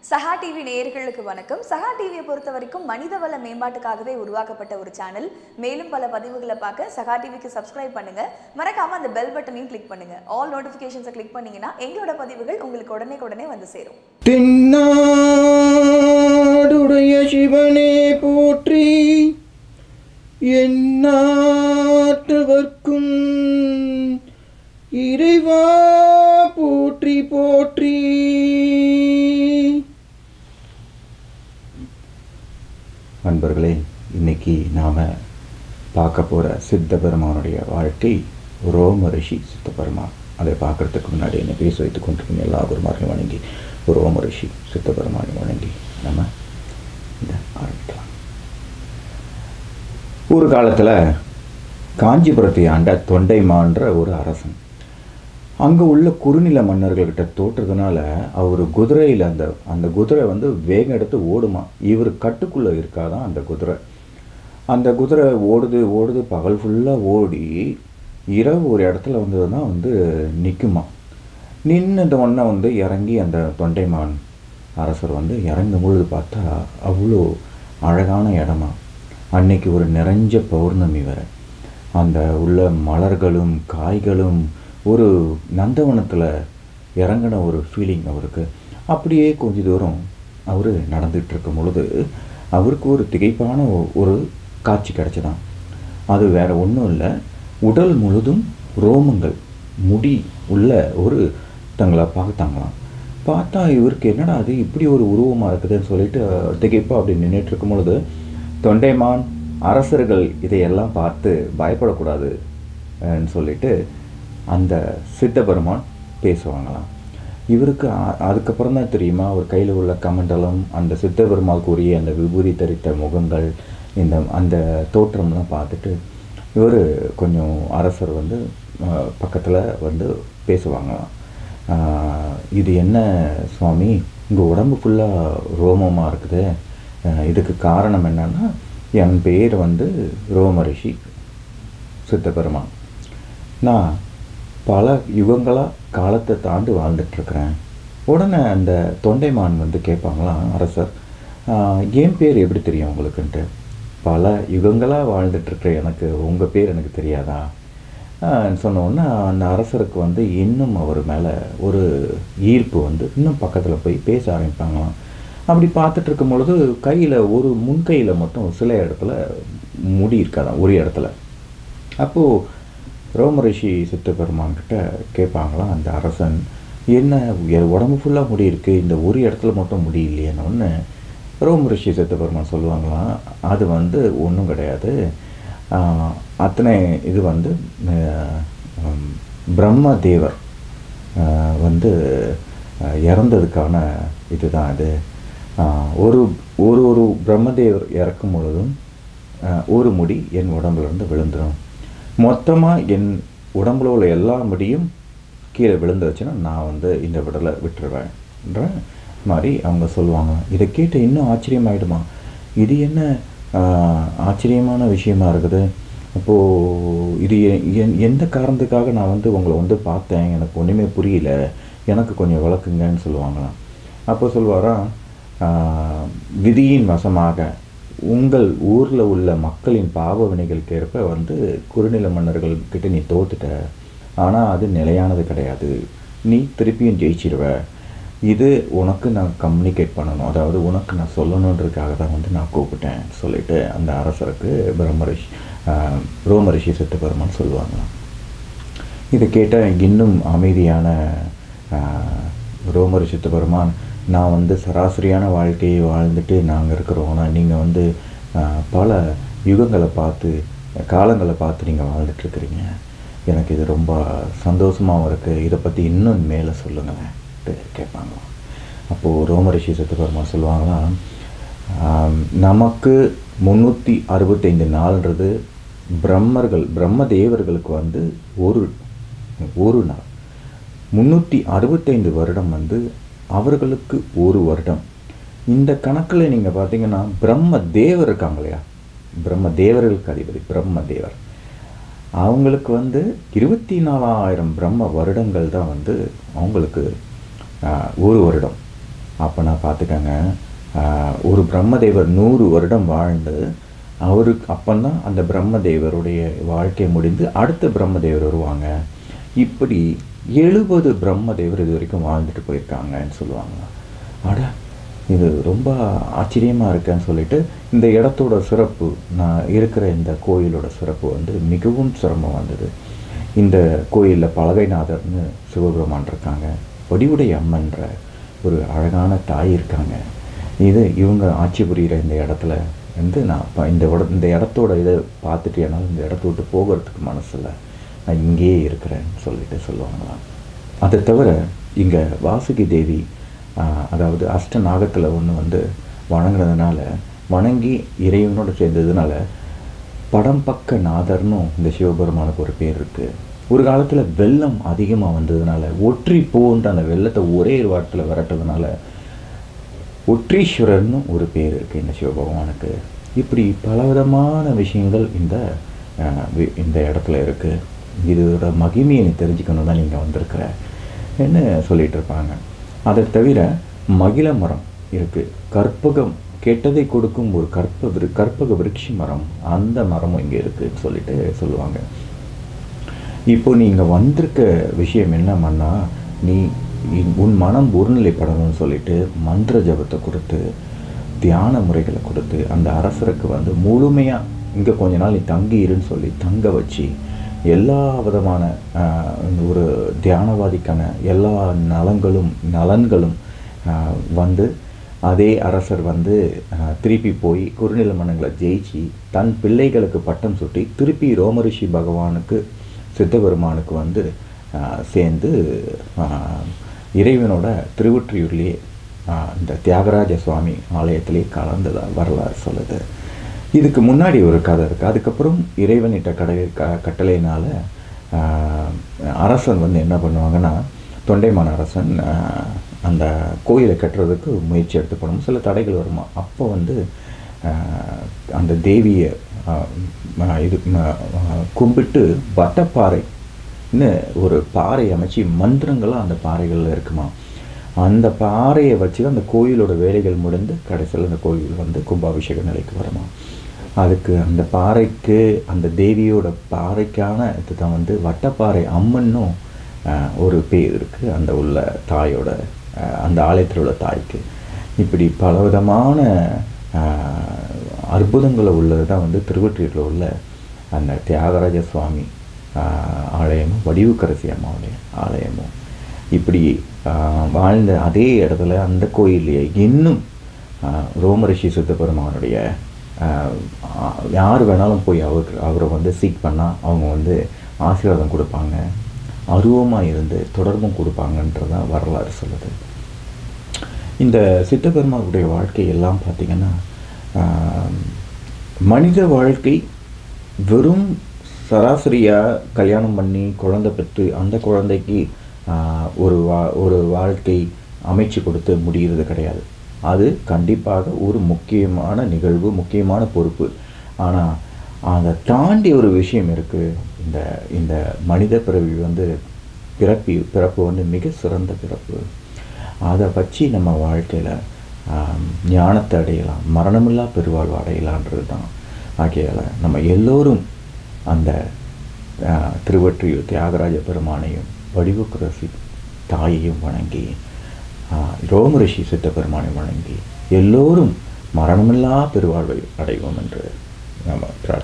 சஹா டிவி நேயர்களுக்கு வணக்கம் சஹா டிவியை பொறுத்த வரைக்கும் மனிதவள மேம்பாட்டுக்காகவே உருவாக்கப்பட்ட ஒரு சேனல் மேலும் பல பதிவுகளை பார்க்க சஹா டிவிக்கு சப்ஸ்கிரைப் பண்ணுங்க மறக்காம அந்த பெல் பட்டனையும் கிளிக் பண்ணுங்க ஆல் நோட்டிஃபிகேஷன்ஸை கிளிக் பண்ணீங்கன்னா எங்களோட பதிவுகள் உங்களுக்கு உடனே உடனே வந்து சேரும் தென்னாடுடைய சிவனே போற்றி எந்நாட்டவர்க்கும் இறைவா போற்றி போற்றி நண்பர்களே இன்னைக்கு நாம் பார்க்க போகிற சித்த பெருமானுடைய வாழ்க்கை ரோம ரிஷி சித்த பெருமான் அதை பார்க்கறதுக்கு முன்னாடி என்னை பேச வைத்துக் கொண்டிருக்கும் எல்லா குருமாரையும் வணங்கி ரோம ரிஷி சித்த பெருமானை வணங்கி நம்ம இதை ஆரம்பிக்கலாம் ஒரு காலத்தில் காஞ்சிபுரத்தை ஆண்ட தொண்டைமான்ற ஒரு அரசன் அங்கே உள்ள குறுநில மன்னர்கள்கிட்ட தோற்றதுனால அவர் குதிரையில் அந்த அந்த குதிரை வந்து வேகம் எடுத்து ஓடுமா இவர் கட்டுக்குள்ளே இருக்காதான் அந்த குதிரை அந்த குதிரை ஓடுது ஓடுது பகல் ஃபுல்லாக ஓடி இரவு ஒரு இடத்துல வந்ததுன்னா வந்து நிற்குமா நின்றுட்ட உடனே வந்து இறங்கி அந்த தொண்டைமான் அரசர் வந்து இறங்கும் பொழுது பார்த்தா அவ்வளோ அழகான இடமா அன்னைக்கு ஒரு நிறைஞ்ச பௌர்ணமி வர அந்த உள்ள மலர்களும் காய்களும் ஒரு நந்தவனத்தில் இறங்கின ஒரு ஃபீலிங் அவருக்கு அப்படியே கொஞ்ச தூரம் அவர் நடந்துகிட்டு இருக்கும் பொழுது அவருக்கு ஒரு திகைப்பான ஒ- ஒரு காட்சி கிடைச்சதாம் அது வேற ஒன்றும் இல்லை உடல் முழுதும் ரோமங்கள் முடி உள்ள ஒரு தங்களை பார்த்தாங்களாம் பார்த்தா இவருக்கு என்னடா அது இப்படி ஒரு உருவமாக இருக்குதுன்னு சொல்லிட்டு அஹ், திகைப்பா அப்படி நின்றுட்டு இருக்கும் பொழுது தொண்டைமான் அரசர்கள் இதையெல்லாம் பார்த்து பயப்படக்கூடாது ன்னு சொல்லிட்டு அந்த சித்த பெருமான் பேசுவாங்களாம் இவருக்கு அ- அதுக்கப்புறம் தான் தெரியுமா அவர் கையில் உள்ள கமண்டலம் அந்த சித்த பெருமாள் கூறிய அந்த விபூதி தரித்த முகங்கள் இந்த அந்த தோற்றம்லாம் பார்த்துட்டு இவர் கொஞ்சம் அரசர் வந்து பக்கத்தில் வந்து பேசுவாங்களாம் ஆஹ், இது என்ன சுவாமி உங்கள் உடம்பு ஃபுல்லாக ரோமமாக இருக்குது ஆஹ், இதுக்கு காரணம் என்னன்னா என் பேர் வந்து ரோமரிஷி சித்தபெருமான் நான் பல யுகங்களாக காலத்தை தாண்டி வாழ்ந்துட்டுருக்கிறேன் உடனே அந்த தொண்டைமான் வந்து கேட்பாங்களாம் அரசர் "ஆஹ், என் பேர் எப்படி தெரியும் உங்களுக்குன்ட்டு பல யுகங்களாக வாழ்ந்துட்டுருக்கிற எனக்கு உங்கள் பேர் எனக்கு தெரியாதா ஆஹ், சொன்ன உடனே அந்த அரசருக்கு வந்து இன்னும் அவர் மேலே ஒரு ஈர்ப்பு வந்து இன்னும் பக்கத்தில் போய் பேச ஆரம்பிப்பாங்களாம் அப்படி பார்த்துட்டு இருக்கும் பொழுது கையில் ஒரு முன்கையில் மட்டும் சில இடத்துல முடி இருக்காதான் ஒரு இடத்துல அப்போது ரோமரிஷி சித்த பெருமான் கிட்ட கேட்பாங்களாம் அந்த அரசன் என்ன என் உடம்பு ஃபுல்லாக முடி இருக்குது இந்த ஒரு இடத்துல மட்டும் முடி இல்லையேன்னு ஒன்று ரோமரிஷி சித்த பெருமான் சொல்லுவாங்களாம் அது வந்து ஒன்றும் கிடையாது ஆஹ், அத்தனை இது வந்து ஆஹ், ஹம், பிரம்ம தேவர் ஆஹ், வந்து ஆஹ், இறந்ததுக்கான இதுதான் அது ஆஹ், ஒரு ஒரு ஒரு பிரம்மதேவர் இறக்கும் பொழுதும் ஆஹ், ஒரு முடி என் உடம்புல இருந்து விழுந்துடும் மொத்தமாக என் உடம்புல உள்ள எல்லா முடியும் கீழே விழுந்துருச்சுன்னா நான் வந்து இந்த விடலை விட்டுருவேன்ற மாதிரி அவங்க சொல்லுவாங்க இதை கேட்டு இன்னும் ஆச்சரியமாயிடுமா இது என்ன ஆஹ், ஆச்சரியமான விஷயமா இருக்குது அப்போது இது எ- என்- எந்த காரணத்துக்காக நான் வந்து உங்களை வந்து பார்த்தேன் எனக்கு ஒன்றுமே புரியல எனக்கு கொஞ்சம் விளக்குங்கன்னு சொல்லுவாங்களாம் அப்போ சொல்வாராம் ஆஹ், விதியின் வசமாக உங்கள் ஊரில் உள்ள மக்களின் பாவ வினைகளுக்கு ஏற்ப வந்து குறுநில மன்னர்கள் கிட்ட நீ தோத்துட்ட ஆனால் அது நிலையானது கிடையாது நீ திருப்பியும் ஜெயிச்சிடுவ இது உனக்கு நான் கம்யூனிகேட் பண்ணணும் அதாவது உனக்கு நான் சொல்லணுன்றதுக்காக தான் வந்து நான் கூப்பிட்டேன் சொல்லிட்டு அந்த அரசருக்கு பிரம்மரிஷி ஆஹ், ரோமரிஷி சித்த பெருமான் சொல்லுவாங்களாம் இதை கேட்டால் இன்னும் அமைதியான ஆஹ், ரோமர் சித்த பெருமான் நான் வந்து சராசரியான வாழ்க்கையை வாழ்ந்துட்டு நாங்கள் இருக்கிறோம் ஆனால் நீங்கள் வந்து ஆஹ், பல யுகங்களை பார்த்து காலங்களை பார்த்து நீங்கள் வாழ்ந்துட்டுருக்கிறீங்க எனக்கு இது ரொம்ப சந்தோஷமாகவும் இருக்குது இதை பற்றி இன்னும் மேலே சொல்லுங்களேன் கேட்பாங்களாம் அப்போது ரோமரிஷி சித்த பெருமான் சொல்லுவாங்களாம் ஆம், நமக்கு முந்நூற்றி அறுபத்தைந்து நாள்ன்றது பிரம்மர்கள் பிரம்ம தேவர்களுக்கு வந்து ஒரு ஒரு நாள் முந்நூற்றி அறுபத்தைந்து வருடம் வந்து அவர்களுக்கு ஒரு வருடம் இந்த கணக்கில் நீங்கள் பார்த்தீங்கன்னா பிரம்ம தேவர் இருக்காங்க இல்லையா பிரம்ம தேவர்களுக்கு அதிபதி பிரம்ம தேவர் அவங்களுக்கு வந்து இருபத்தி நாலாயிரம் பிரம்ம வருடங்கள் தான் வந்து அவங்களுக்கு ஆஹ், ஒரு வருடம் அப்போனா பார்த்துக்கங்க ஆஹ், ஒரு பிரம்மதேவர் நூறு வருடம் வாழ்ந்து அவருக்கு அப்பந்தான் அந்த பிரம்மதேவருடைய வாழ்க்கை முடிந்து அடுத்த பிரம்மதேவர் வருவாங்க இப்படி எழுபது பிரம்மதேவர் இது வரைக்கும் வாழ்ந்துட்டு போயிருக்காங்கன்னு சொல்லுவாங்க அட இது ரொம்ப ஆச்சரியமாக இருக்குன்னு சொல்லிட்டு இந்த இடத்தோட சிறப்பு நான் இருக்கிற இந்த கோயிலோட சிறப்பு வந்து மிகவும் சிரமம் வந்தது இந்த கோயிலில் பலகைநாதர்னு சிவபெருமான் இருக்காங்க வடிவுடை அம்மன்ற ஒரு அழகான தாய் இருக்காங்க இது இவங்க ஆட்சி புரிகிற இந்த இடத்துல வந்து நான் இப்போ இந்த இட இந்த இடத்தோட இதை பார்த்துட்டு என்னால் இந்த இடத்த விட்டு போகிறதுக்கு மனசில்லை நான் இங்கேயே இருக்கிறேன்னு சொல்லிட்டு சொல்லுவாங்களாம் அதை தவிர இங்கே வாசுகி தேவி ஆஹ், அதாவது அஷ்ட நாகத்தில் ஒன்று வந்து வணங்குறதுனால வணங்கி இறைவனோட சேர்ந்ததுனால படம் பக்க நாதர்னும் இந்த சிவபெருமானுக்கு ஒரு பேர் இருக்குது ஒரு காலத்தில் வெள்ளம் அதிகமாக வந்ததுனால ஒற்றி போன்ற அந்த வெள்ளத்தை ஒரே ஒரு வாரத்தில் விரட்டதுனால ஒற்றீஸ்வரர்னு ஒரு பேர் இருக்குது இந்த சிவபகவானுக்கு இப்படி பலவிதமான விஷயங்கள் இந்த அஹ், வி- இந்த இடத்துல இருக்குது இதோட மகிமையை நீ தெரிஞ்சுக்கணும் தான் நீங்கள் வந்திருக்கிற என்ன சொல்லிட்டு இருப்பாங்க அதை தவிர மகிழ மரம் இருக்குது கற்பகம் கெட்டதை கொடுக்கும் ஒரு கற்ப விரு கற்பக விருட்சி மரம் அந்த மரமும் இங்கே இருக்குன்னு சொல்லிட்டு சொல்லுவாங்க இப்போ நீங்கள் வந்திருக்க விஷயம் என்னம்னா நீ இ- உன் மனம் ஒருநிலைப்படணும்னு சொல்லிட்டு மந்திர ஜபத்தை கொடுத்து தியான முறைகளை கொடுத்து அந்த அரசருக்கு வந்து முழுமையாக இங்கே கொஞ்ச நாள் நீ தங்கி இருன்னு சொல்லி தங்க வச்சு எல்லா விதமான ஆஹ், ஒரு தியானவாதிக்கான எல்லா நலங்களும் நலன்களும் ஆஹ், வந்து அதே அரசர் வந்து ஆஹ், திருப்பி போய் குறுநில மன்னங்களை ஜெயிச்சு தன் பிள்ளைகளுக்கு பட்டம் சுட்டி திருப்பி ரோமரிஷி பகவானுக்கு சித்தபெருமானுக்கு வந்து ஆஹ், சேர்ந்து ஆஹ், இறைவனோட திருவொற்றியூர்லேயே ஆஹ், இந்த தியாகராஜ சுவாமி ஆலயத்திலே கலந்ததா வரலாறு சொல்லுது இதுக்கு முன்னாடி ஒரு கதை இருக்குது அதுக்கப்புறம் இறைவனிட்ட கடை க கட்டளையினால் அரசன் வந்து என்ன பண்ணுவாங்கன்னா தொண்டைமான் அரசன் ஆஹ், அந்த கோயிலை கட்டுறதுக்கு முயற்சி எடுத்து போகணும் சில தடைகள் வருமா அப்போ வந்து ஆஹ், அந்த தேவியை ஆஹ், ம- இது ம- ஆஹ், கும்பிட்டு வட்டப்பாறைன்னு ஒரு பாறை அமைச்சு மந்திரங்கள்லாம் அந்த பாறைகளில் இருக்குமா அந்த பாறையை வச்சு தான் அந்த கோயிலோட வேலைகள் முடிந்து கடைசியில் அந்த கோயில் வந்து கும்பாபிஷேக நிலைக்கு வருமா அதுக்கு அந்த பாறைக்கு அந்த தேவியோட பாறைக்கான இதுதான் வந்து வட்டப்பாறை அம்மன்னும் ஆஹ், ஒரு பேர் இருக்குது அந்த உள்ள தாயோட ஆஹ், அந்த ஆலயத்தில் உள்ள தாய்க்கு இப்படி பலவிதமான ஆஹ், அற்புதங்களை உள்ளது தான் வந்து திருவொற்றியூரில் உள்ள அந்த தியாகராஜ சுவாமி ஆஹ், ஆலயமும் வடிவுக்கரசி அம்மாவுடைய ஆலயமும் இப்படி ஆஹ், வாழ்ந்த அதே இடத்துல அந்த கோயில்லையே இன்னும் ஆஹ், ரோமரிஷி சித்தபெருமானுடைய ஆஹ், ஆஹ், யார் வேணாலும் போய் அவருக்கு அவரை வந்து சீக் பண்ணால் அவங்க வந்து ஆசீர்வாதம் கொடுப்பாங்க அருவமாக இருந்து தொடர்பும் கொடுப்பாங்கன்றதான் வரலாறு சொல்லுது இந்த சித்தபெருமானுடைய வாழ்க்கை எல்லாம் பார்த்திங்கன்னா ஆஹ், மனித வாழ்க்கை வெறும் சராசரியாக கல்யாணம் பண்ணி குழந்தை பெற்று அந்த குழந்தைக்கு ஆஹ், ஒரு வா ஒரு வாழ்க்கை அமைச்சு கொடுத்து முடிகிறது கிடையாது அது கண்டிப்பாக ஒரு முக்கியமான நிகழ்வு முக்கியமான பொறுப்பு ஆனால் அதை தாண்டி ஒரு விஷயம் இருக்குது இந்த இந்த மனித பிறவி வந்து பிறப்பி பிறப்பு வந்து மிக சிறந்த பிறப்பு அதை வச்சு நம்ம வாழ்க்கையில் ஞானத்தை அடையலாம் மரணமில்லா பெருவாழ்வு அடையலான்றது தான் ஆகையால் நம்ம எல்லோரும் அந்த ஆஹ், திருவொற்றியூர் தியாகராஜ பெருமானையும் வடிவுக்குரசி தாயையும் வணங்கி ஆஹ், ரோமரிஷி சித்த பெருமானை வணங்கி எல்லோரும் மரணமில்லா பெருவாழ்வை அடைவோம் என்று நம்ம பிரார்த்தி